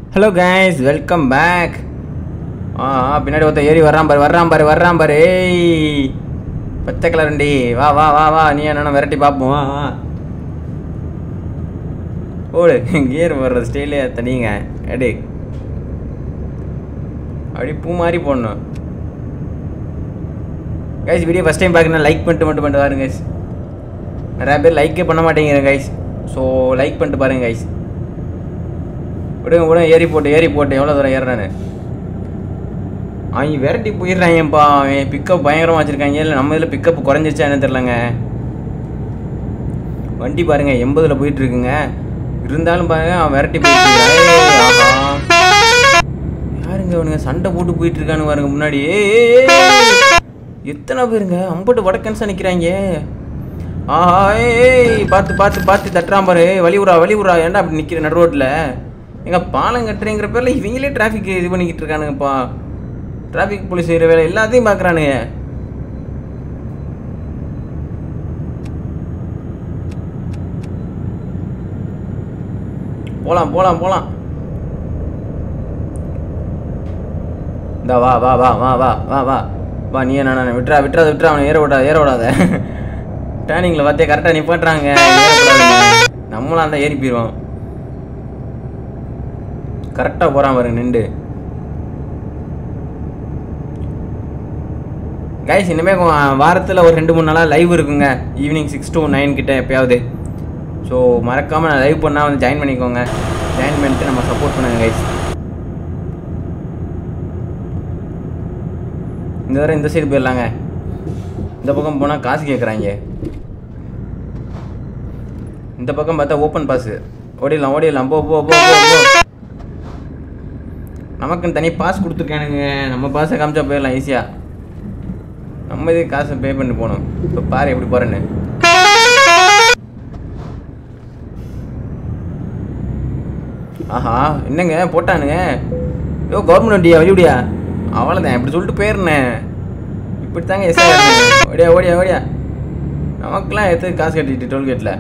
Hello guys welcome back ஆ ஆ, பின்னாடி ஒருத்தன் ஏறி வர்றான் பாரு வர்றான் பாரு வர்றான் பாரு ஏய் பச்சை கலரண்டி வா வா வா வா நீ என்ன விரட்டி பார்ப்போம் வா வா ஓடு கியர் வர்ற ஸ்டைலே தனிங்க எடு அப்படி பூ மாதிரி போடணும் கைஸ் வீடியோ ஃபஸ்ட் டைம் பார்க்கணும் லைக் பண்ணிட்டு மட்டும் பண்ணிட்டு பாருங்க கைஸ் நிறையா பேர் லைக்கே பண்ண மாட்டேங்கிறேன் கைஸ் ஸோ லைக் பண்ணிட்டு பாருங்க கைஸ் விடுங்க விடுங்க ஏறி போட்டு ஏறி போட்டு எவ்வளோ தூரம் ஏறுறானு அவங்க விரட்டி போயிடுறாங்கப்பா அவன் பிக்கப் பயங்கரமாக வச்சுருக்காங்க இல்லை நம்ம இதில் பிக்கப் குறைஞ்சிச்சா என்ன தெரிலங்க வண்டி பாருங்க எண்பதில் போயிட்டு இருக்குங்க இருந்தாலும் பாருங்க அவன் விரட்டி போயிட்டு இருக்கான். ஏய், ஆஹா. யாருங்க அவனுங்க சண்டை போட்டு போயிட்டு இருக்கானு பாருங்க முன்னாடி ஏய், ஏய், ஏய். எத்தனை பேருங்க அம்பட்டு வடக்கன்ஸாக நிற்கிறாங்க ஆஹா ஏய், ஏய் பார்த்து பார்த்து பார்த்து தட்டுறான் பாரு ஏய், வழி விட்றா வழி விட்றா ஏன்டா அப்படி நிற்கிற நடு ரோட்டில் எங்க பாலம் கட்டுறேங்கிற பேரில் இவங்களே டிராஃபிக் இது பண்ணிக்கிட்டு இருக்கானுங்கப்பா டிராஃபிக் போலீஸ் செய்கிற வேலை எல்லாத்தையும் பார்க்குறானுங்க போலாம் போலாம் போலாம் இந்த வா வா வா வா வா வா வா வா நீ என்ன விட்டுறா விட்டுறா விட்டுறா அவனை ஏற விடாத ஏற விடாத டேர்னிங்கில் பார்த்தே கரெக்டாக நிப்பாட்டுறாங்க ஏறக்கூடாதுங்க. நம்மளும் அந்த ஏறி போயிடுவோம் கரெக்டாக போகிறான் பாருங்க நின்று கைஸ் இனிமேல் வாரத்தில் ஒரு ரெண்டு மூணு நாளாக லைவ் இருக்குங்க ஈவினிங் சிக்ஸ் to நைன் கிட்ட எப்பயாவது ஸோ மறக்காமல் நான் லைவ் பண்ணால் வந்து ஜாயின் பண்ணிக்கோங்க ஜாயின் பண்ணிட்டு நம்ம சப்போர்ட் பண்ணுங்க கைஸ் இந்த தடவை இந்த சைடு போயிடலாங்க இந்த பக்கம் போனால் காசு கேட்குறாங்க இந்த பக்கம் பார்த்தா ஓப்பன் பாஸ் ஓடிடலாம் ஓடிடலாம் போ போ போ போ போ நமக்குன்னு தனி பாஸ் கொடுத்துருக்கானுங்க நம்ம பாஸை காமிச்சா போயிடலாம் ஈஸியாக நம்ம இதுக்கு காசை பே பண்ணி போகணும் இப்போ பாரு எப்படி போகிறேன்னு ஆஹா என்னங்க போட்டானுங்க யோ கவர்மெண்ட் வண்டியா வழிவிடியா அவ்வளோதான் இப்படி சொல்லிட்டு போயிருந்தேன் இப்படி தாங்க எஸ் ஓடியா ஓடியா ஓடியா நமக்கெல்லாம் எதுக்கு காசு கட்டிட்டு டோல்கேட்டில்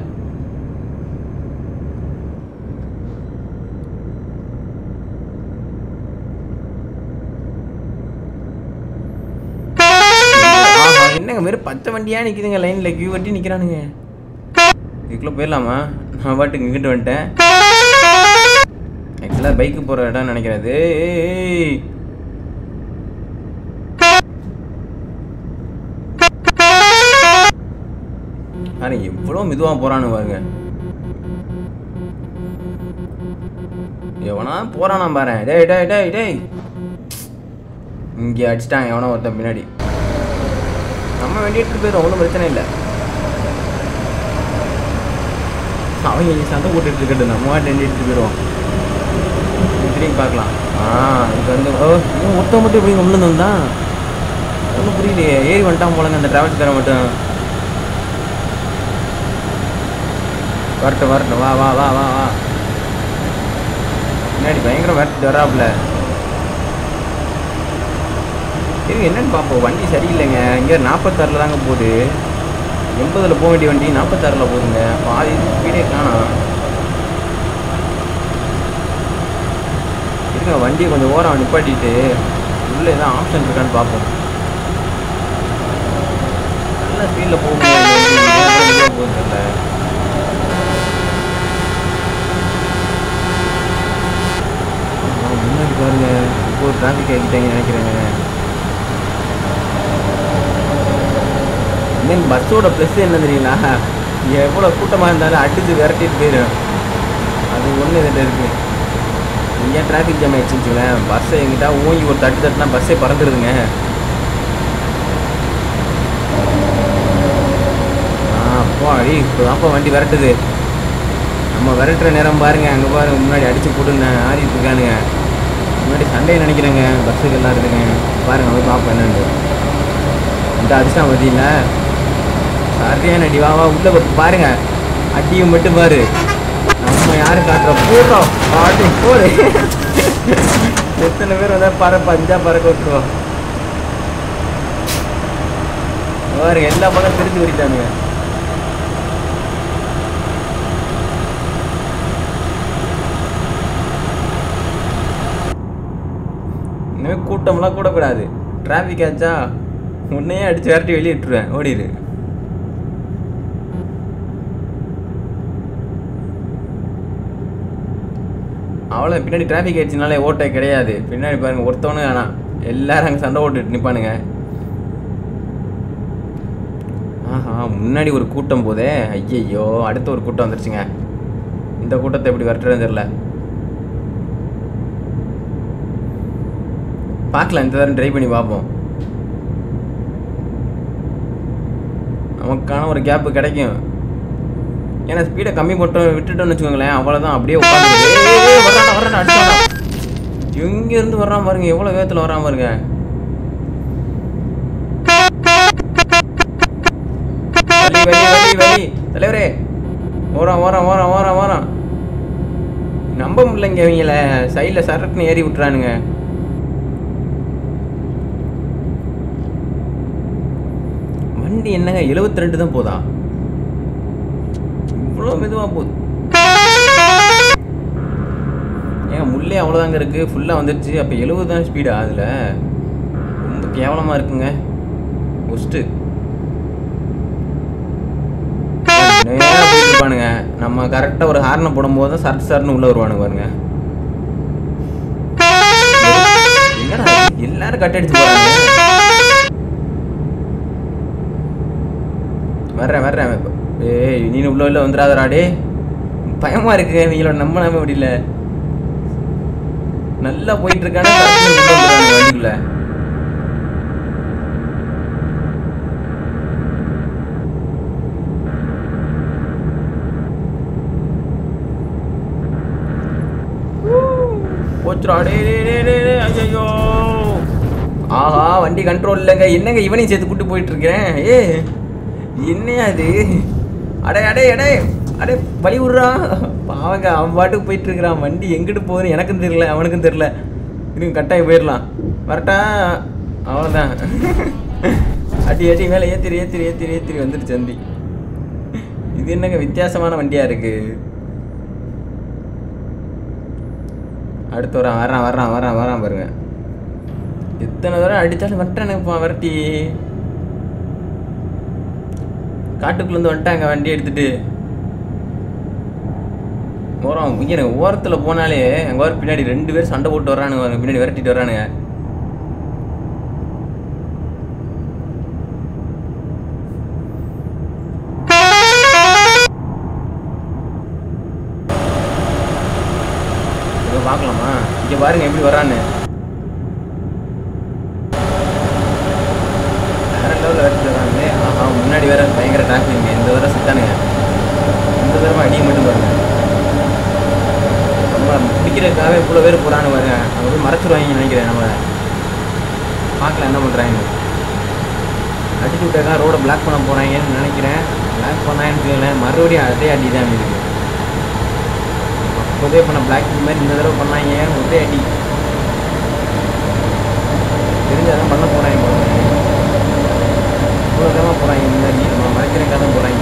ஆஹா, என்னங்க வெறும் பச்சை வண்டியா நிக்குதுங்க லைன்ல கியூ வட்டி நிக்கிறானுங்க இதுக்குள்ள போயிடலாமா நான் பாட்டுக்கு இங்கிட்டு வந்துட்டேன் ஆக்சுவலாக பைக்கு போகிற இடம் நினைக்கிறது ஏய். அरे எவ்வளோ மெதுவாக போகிறானு பாருங்க எவனா போகிறானா பாரு டேய் டேய் டேய் டேய் இங்கே அடிச்சிட்டாங்க எவனோ ஒருத்தன் பின்னாடி நம்ம வண்டி எடுத்துட்டு போயிடும் ஒன்றும் பிரச்சனை இல்லை அவங்க இங்க சண்டை போட்டுட்டு இருக்கட்டும் நம்ம வாட்டி வண்டி எடுத்துட்டு போயிடுவோம் திரும்பி பார்க்கலாம் ஆ இது வந்து ஓ இவன் ஒருத்தன் மட்டும் இப்படி உள்ள வந்தான் ஒன்றும் புரியலையே ஏறி வந்துட்டான் போலங்க அந்த டிராவல்ஸ்காரன் மட்டும் வரட்டும் வரட்டும் வா வா வா வா வா பின்னாடி பயங்கரம் வரட்டு வராப்புல இது என்னன்னு பார்ப்போம் வண்டி சரியில்லைங்க இங்கே நாற்பத்தாறில் தாங்க போகுது எண்பதில் போக வேண்டிய வண்டி நாற்பத்தாறில் போகுதுங்க பாதி ஸ்பீடே காணோம் இருங்க வண்டியை கொஞ்சம் ஓரம் நிப்பாட்டிட்டு உள்ளே எதாவது ஆப்ஷன் இருக்கான்னு பார்ப்போம் நல்ல ஸ்பீடில் போக முடியாது போகுது இல்லை முன்னாடி பாருங்க இப்போ ஒரு டிராஃபிக் ஆகிட்டாங்க நினைக்கிறேங்க தென் பஸ்ஸோட ப்ளஸ் என்ன தெரியுங்களா எவ்வளோ கூட்டமாக இருந்தாலும் அடித்து விரட்டிட்டு போயிடும் அது ஒன்று இதில் இருக்குது இங்கே டிராஃபிக் ஜாம் ஆயிடுச்சுன்னு வச்சுக்கோங்களேன் பஸ்ஸை எங்கிட்ட ஓங்கி ஒரு தட்டு தட்டுனா பஸ்ஸே பறந்துடுதுங்க ஆ அப்போ அடி இப்போ தான்ப்பா வண்டி விரட்டுது நம்ம விரட்டுற நேரம் பாருங்க அங்கே பாருங்க முன்னாடி அடிச்சு போட்டுன்னு ஆடிட்டு இருக்கானுங்க முன்னாடி சண்டே நினைக்கிறேங்க பஸ்ஸுக்கு எல்லாம் இருக்குங்க பாருங்க போய் பார்ப்போம் என்னன்னு இந்த அதிர்ஷ்டம் பார்த்தீங்கள சரியான அடி வா வா உள்ள போய் பாருங்க அடியும் மட்டும் பாரு நம்ம யாரு காட்டுற போடுறோம் ஆட்டி போடு எத்தனை பேர் வந்தா பறப்ப அஞ்சா பறக்க விட்டுருவோம் பாருங்க எல்லா பக்கம் திருச்சி ஓடிட்டானுங்க இனிமேல் கூட்டம்லாம் கூடக்கூடாது டிராஃபிக் ஆச்சா உன்னையே அடிச்சு விரட்டி வெளியே விட்டுருவேன் ஓடிடு அவ்வளோ பின்னாடி டிராஃபிக் ஆயிடுச்சுனாலே ஓட்டை கிடையாது பின்னாடி பாருங்க ஒருத்தவனு வேணாம் எல்லாரும் அங்கே சண்டை ஓட்டுட்டு நிற்பானுங்க ஆஹா முன்னாடி ஒரு கூட்டம் போதே ஐயையோ அடுத்த ஒரு கூட்டம் வந்துருச்சுங்க இந்த கூட்டத்தை எப்படி விரட்டுறதுன்னு தெரில பார்க்கலாம் இந்த தடவை ட்ரை பண்ணி பார்ப்போம் நமக்கான ஒரு கேப்பு கிடைக்கும் ஏன்னா ஸ்பீடை கம்மி மட்டும் விட்டுட்டோம்னு வச்சுக்கோங்களேன் அவ்வளோதான் அப்படியே உட்காந்து வர்றான் வர்றான் அடிச்சானா எங்க இருந்து வர்றான் பாருங்க எவ்வளோ வேகத்தில் வர்றான் பாருங்க வலி வலி வலி வலி தலைவரே ஓரம் ஓரம் ஓரம் ஓரம் ஓரம் நம்ப முடியலங்க இவங்கள சைடில் சரக்குன்னு ஏறி விட்டுறானுங்க வண்டி என்னங்க 72 ரெண்டு தான் போதா இவ்வளோ மெதுவாக போகுது ஏன் முள்ளே அவ்வளோதாங்க இருக்குது ஃபுல்லாக வந்துருச்சு அப்போ எழுபது தான் ஸ்பீடா அதில் ரொம்ப கேவலமாக இருக்குங்க ஒஸ்ட்டு நேராக போயிட்டு இருப்பானுங்க நம்ம கரெக்டாக ஒரு ஹார்னை போடும்போது தான் சர்ட் சர்னு உள்ளே வருவானுங்க பாருங்க என்னடா இது? எல்லாரும் கட் அடிச்சு போறாங்க வர்றேன் வர்றேன் இப்ப. ஏய் நீ உள்ள உள்ள வந்துடாதடா டே பயமா இருக்கு இவங்களோட நம்ம நம்ப முடியல நல்லா போயிட்டு இருக்கானே டக்குனு உள்ள வந்துடுறானுங்க வண்டிக்குள்ள போச்சுடா டே டே டே டே டே ஐயோ ஆஹா வண்டி கண்ட்ரோல் இல்லைங்க என்னங்க இவனையும் சேர்த்து கூட்டு போயிட்டு இருக்கிறேன் ஏ என்னையா அது அடே அடே அடே அடே வழி விட்றான் பாவங்க அவன் பாட்டுக்கு போயிட்டு இருக்கிறான் வண்டி எங்கிட்டு போகுதுன்னு எனக்கும் தெரியல அவனுக்கும் தெரியல இன்னும் கட்டாயம் போயிடலாம் வரட்டா அவ்வளோதான் அடி அடி மேலே ஏத்திரி ஏத்திரி ஏத்திரி ஏத்திரி வந்துடுச்சு வண்டி இது என்னங்க வித்தியாசமான வண்டியா இருக்கு அடுத்து வரான் வரான் வரான் வரான் வரான் பாருங்க எத்தனை தடவை அடித்தாலும் வந்துட்டானுப்பா விரட்டி காட்டுக்குள்ளேருந்து வந்துட்டாங்க வண்டி எடுத்துட்டு ஓரம் இங்கே ஓரத்தில் போனாலே அங்கே வர பின்னாடி ரெண்டு பேர் சண்டை போட்டு வர்றானுங்க அங்கே பின்னாடி விரட்டிட்டு வர்றானுங்க இதை பார்க்கலாமா இங்கே பாருங்க எப்படி வர்றான்னு வேற லெவலில் விரட்டிட்டு வர்றாங்களே ஆஹா முன்னாடி வேற பயங்கர டிராஃபிக் இந்த தடவை சுத்தானுங்க இந்த தடவை அடிக்க மட்டும் பாருங்க நம்ம பிடிக்கிறதுக்காக இவ்வளோ பேர் போகிறான்னு பாருங்க அவங்க போய் மறைச்சிருவாங்க நினைக்கிறேன் நம்மளை பார்க்கலாம் என்ன பண்ணுறாங்க அடிச்சு விட்டாக்கா ரோடை பிளாக் பண்ண போகிறாங்கன்னு நினைக்கிறேன் பிளாக் பண்ணாங்கன்னு தெரியல மறுபடியும் அதே அடி தான் இருக்கு அப்போதே பண்ண பிளாக் மாதிரி இந்த தடவை பண்ணாங்க ஒரே அடி தெரிஞ்சாதான் பண்ண போகிறாங்க இவ்வளோ தடவை போகிறாங்க முன்னாடி நம்ம மறைக்கிறதுக்காக தான் போகிறாங்க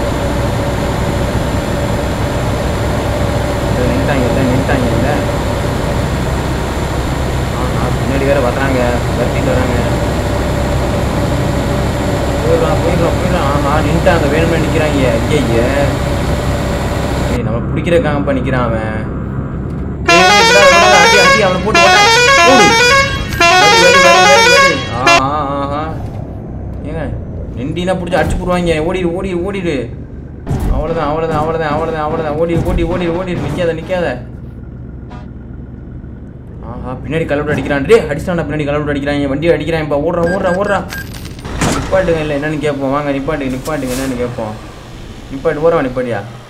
நின்ட்டாங்க இல்லை நின்ட்டாங்க இல்லை ஆஹா பின்னாடி வேற வர்றாங்க விரட்டிட்டு வராங்க போயிடலாம் போயிடலாம் போயிடலாம் ஆமா நின்ட்டாங்க வேணும்னு நிற்கிறாங்க ஐயா ஏய் நம்ம பிடிக்கிறதுக்காகப்பா நிற்கிறான் அவன் ஏய், ஏய், விடாத, விடாத, அடி அடி அவனை போட்டு போட போடு வலி, வலி, வலி, வலி, வலி. ஆஹா ஆஹா ஏங்க நின்றினா பிடிச்சி அடிச்சு போடுவாங்க ஓடிடு ஓடிடு ஓடிடு அவ்வளோதான் அவ்வளோதான் அவ்வளோதான் அவ்வளோதான் அவ்வளோதான் ஓடி ஓடி ஓடி ஓடி நிற்காத நிற்காத ஆஹா பின்னாடி கலவட்டு அடிக்கிறான் டே அடிச்சாண்டா பின்னாடி கலவட்டு அடிக்கிறாங்க வண்டி அடிக்கிறான் இப்போ ஓடுறான் ஓடுறான் ஓடுறான் நிப்பாட்டுங்க இல்லை என்னன்னு கேட்போம் வாங்க நிப்பாட்டுங்க நிப்பாட்டுங்க என்னன்னு கேட்போம் நிப்பாட்டு ஓரவா நிப்பாட்டியா